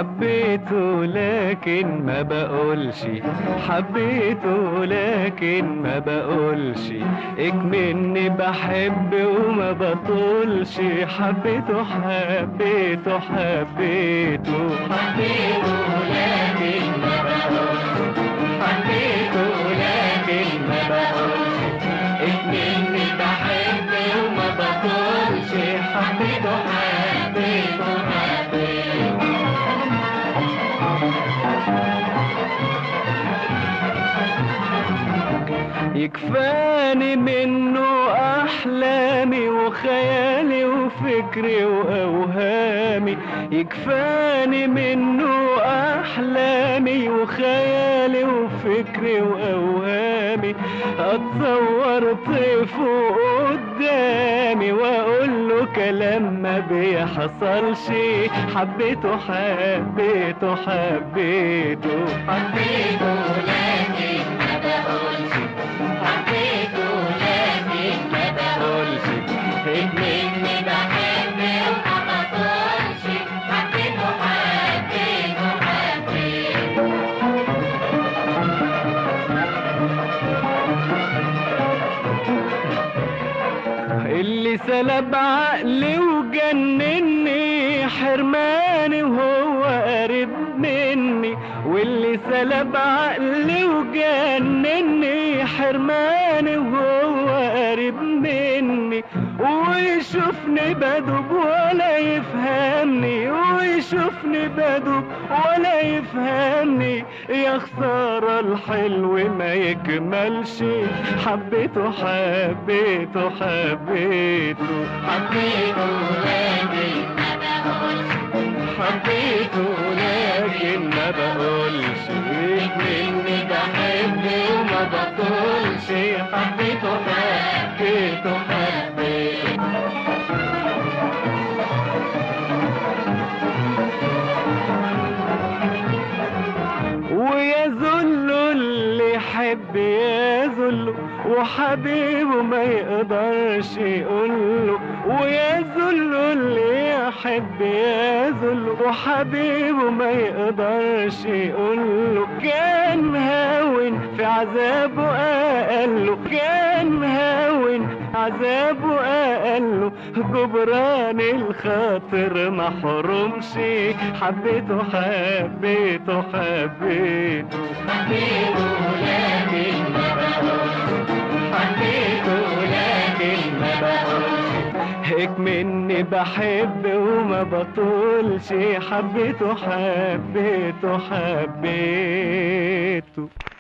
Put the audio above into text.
حبيته لكن ما بقولش حبيته لكن ما بقولش اكمني بحب وما بطولش حبيته حبيته حبيته حبيته لكن ما بقولش حبيته لكن ما بقولش اكمني بحب وما بطولش حبيته حبيته حبيته يكفاني منه احلامي وخيالي وفكري واوهامي يكفاني منه احلامي وخيالي وفكري واوهامي اتصور طيفه قدامي واقول له كلام ما بيحصلش حبيته حبيته حبيته حبيته لكن ما بقولش حبيته لكن ما بقولش مني بحب وما بطولش حبيته حبيته حبيته اللي سلب عقلي وجنني حرماني وهو قريب مني واللي سلب عقلي وجنني حرماني وهو قريب مني ويشوفني بدوب ولا يفهمني ويشوفني بدوب ولا يفهمني يا خسارة الحلو ما يكملش حبيته حبيته حبيته حبيته لكن ما بقولش حبيته لكن ما بقولش مني بحب وما بطولش حبيته حبيته حبيته ويذل اللي يحب يذله وحبيبه ما يقدرش يقوله ويذل اللي يحب يذله وحبيبه ما يقدرش يقوله كان هاون في عذابه أقله كان هاون عذابه أقله جبران الخاطر ما حرمش حبيته حبيته حبيته حبيته لكن ما بقولش حبيته لكن ما بقولش هيك مني بحب وما بطولش حبيته حبيته حبيته